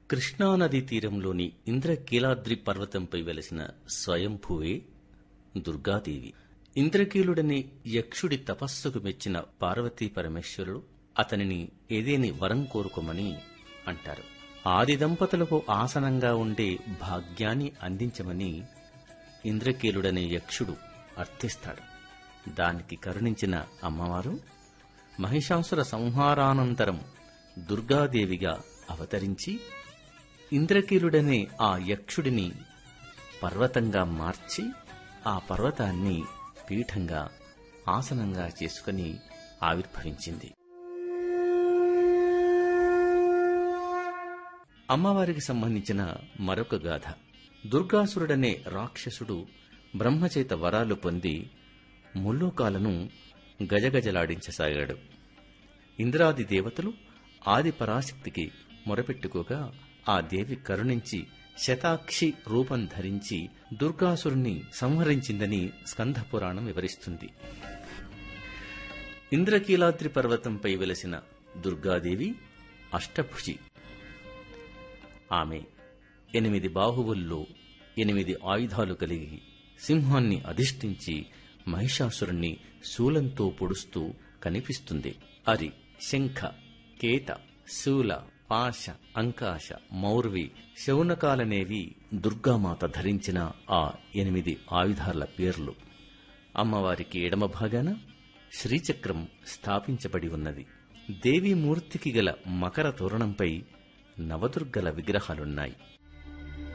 కృష్ణానదీ తీరంలోని ఇంద్రకీలాద్రి పర్వతంపై వెలసిన స్వయంభువే దుర్గాదేవి ఇంద్రకీలుడని యక్షుడి తపస్సుకు మెచ్చిన పార్వతీ పరమేశ్వరుడు అతనిని ఏదేని వరం కోరుకోమని అంటారు ఆది దంపతులకు ఆసనంగా ఉండే భాగ్యాన్ని అందించమని ఇంద్రకీలుడనే యక్షుడు అర్థిస్తాడు దానికి కరుణించిన అమ్మవారు మహిషాసుర సంహారానంతరం దుర్గాదేవిగా అవతరించి ఇంద్రకీలుడనే ఆ యక్షుడిని పర్వతంగా మార్చి ఆ పర్వతాన్ని పీఠంగా ఆసనంగా చేసుకుని ఆవిర్భవించింది అమ్మవారికి సంబంధించిన మరొక గాథ దుర్గాసురుడనే రాక్షసుడు బ్రహ్మచేత వరాలు పొంది ముల్లోకాలను గజగజలాడించసాగాడు ఇంద్రాది దేవతలు ఆది పరాశక్తికి మొరపెట్టుకోగా ఆ దేవి కరుణించి శతాక్షి రూపం ధరించి దుర్గాసురుణ్ణి సంహరించిందని స్కంధ పురాణం వివరిస్తుంది ఇంద్రకీలాద్రి పర్వతంపై వెలసిన దుర్గాదేవి అష్టభుజి ఆమె ఎనిమిది బాహువుల్లో ఎనిమిది ఆయుధాలు కలిగి సింహాన్ని అధిష్ఠించి మహిషాసురుణ్ణి శూలంతో పొడుస్తూ కనిపిస్తుంది అరి శంఖ కేత శూల పాశ అంకాశ మౌర్వి శౌనకాలనేవి దుర్గామాత ధరించిన ఆ ఎనిమిది ఆయుధాల పేర్లు అమ్మవారికి ఎడమ భాగాన శ్రీచక్రం స్థాపించబడి ఉన్నది దేవీమూర్తికి గల మకర తోరణంపై నవదుర్గల విగ్రహాలున్నాయి